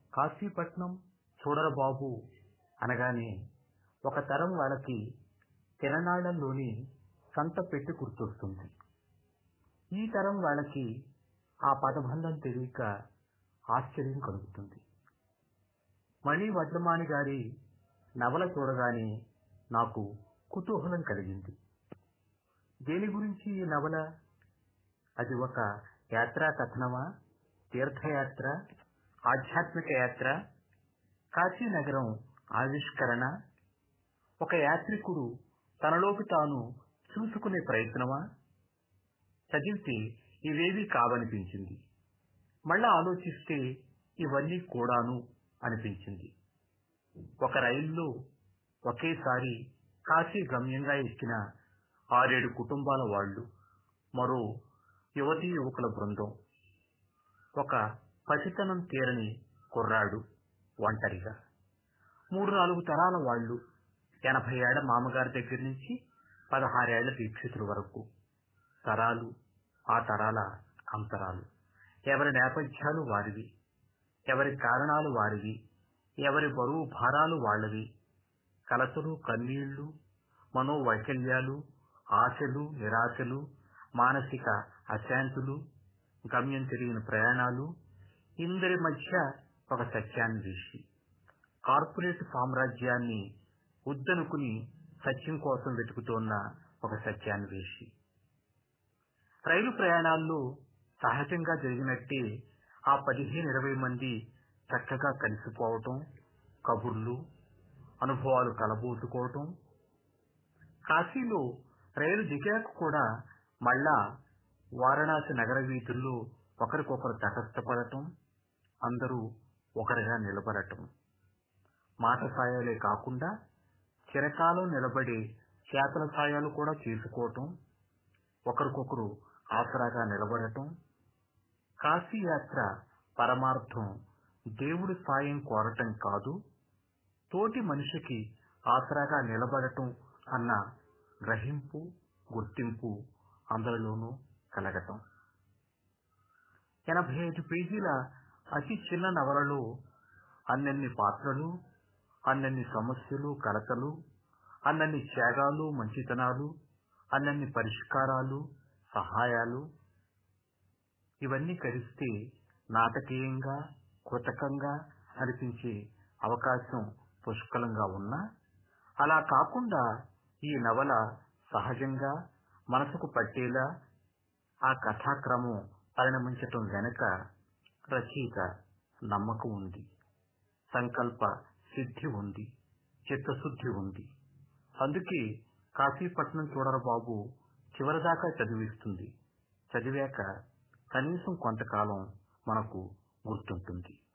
కాశీపట్నం చూడరబాబు అనగానే ఒక తరం వాళ్ళకి తిరణాళ్లలోని సంత పెట్టి గుర్తొస్తుంది ఈ తరం వాళ్ళకి ఆ పదబంధం తెలియక ఆశ్చర్యం కలుగుతుంది మణి వడ్లమాని గారి నవల చూడగానే నాకు కుతూహలం కలిగింది దేని గురించి ఈ నవల అది ఒక యాత్రా కథనమా తీర్థయాత్ర ఆధ్యాత్మిక యాత్ర కాశీనగరం ఆవిష్కరణ ఒక యాత్రికుడు తనలోకి తాను చూసుకునే ప్రయత్నమా చదివితే ఇవేవీ కావనిపించింది మళ్ళా ఆలోచిస్తే ఇవన్నీ కూడాను అనిపించింది ఒక రైల్లో ఒకేసారి కాశీ గమ్యంగా ఎక్కిన ఆరేడు కుటుంబాల వాళ్ళు మరో యువతీ యువకుల బృందం ఒక పసితనం తీరని కుర్రాడు ఒంటరిగా మూడు నాలుగు తరాల వాళ్ళు ఎనభై ఏళ్ల మామగారి దగ్గర నుంచి పదహారేళ్ల దీక్షితుల వరకు తరాలు ఆ తరాల అంతరాలు ఎవరి నేపథ్యాలు వారివి ఎవరి కారణాలు వారివి ఎవరి బరువు భారాలు వాళ్ళవి కలతలు కన్నీళ్లు మనోవైకల్యాలు ఆశలు నిరాశలు మానసిక అశాంతులు గమ్యం తెలియని ప్రయాణాలు ఇందరి మధ్య ఒక సత్యాన్వేషి కార్పొరేట్ సామ్రాజ్యాన్ని ఉద్దనుకుని సత్యం కోసం వెతుకుతోన్న ఒక సత్యాన్వేషి రైలు ప్రయాణాల్లో సహజంగా జరిగినట్టే ఆ పదిహేను ఇరవై మంది చక్కగా కలిసిపోవటం కబుర్లు అనుభవాలు కలబోసుకోవటం కాశీలో రైలు దిగాక కూడా మళ్ళా వారణాసి నగర వీధుల్లో ఒకరికొకరు తటస్థపడటం అందరూ ఒకరిగా నిలబడటం మాట సాయాలే కాకుండా చిరకాలం నిలబడే చేతల సాయాలు కూడా చేసుకోవటం ఒకరికొకరు ఆసరాగా నిలబడటం కాశీ యాత్ర పరమార్థం దేవుడి సాయం కోరటం కాదు తోటి మనిషికి ఆసరాగా నిలబడటం అన్న గ్రహింపు గుర్తింపు అందరిలోనూ కలగటం ఎనభై ఐదు పేజీల అతి చిన్న నవలలో అన్నన్ని పాత్రలు అన్నన్ని సమస్యలు కలతలు అన్నన్ని త్యాగాలు మంచితనాలు అన్నన్ని పరిష్కారాలు సహాయాలు ఇవన్నీ కలిస్తే నాటకీయంగా కృతకంగా అనిపించే అవకాశం పుష్కలంగా ఉన్నా అలా కాకుండా ఈ నవల సహజంగా మనసుకు పట్టేలా ఆ కథాక్రమం పరిణమించటం వెనుక రచయిత నమ్మకం ఉంది సంకల్ప సిద్ధి ఉంది చిత్తశుద్ధి ఉంది అందుకే కాశీపట్నం చూడరు బాబు చివరిదాకా చదివిస్తుంది చదివాక కనీసం కొంతకాలం మనకు గుర్తుంటుంది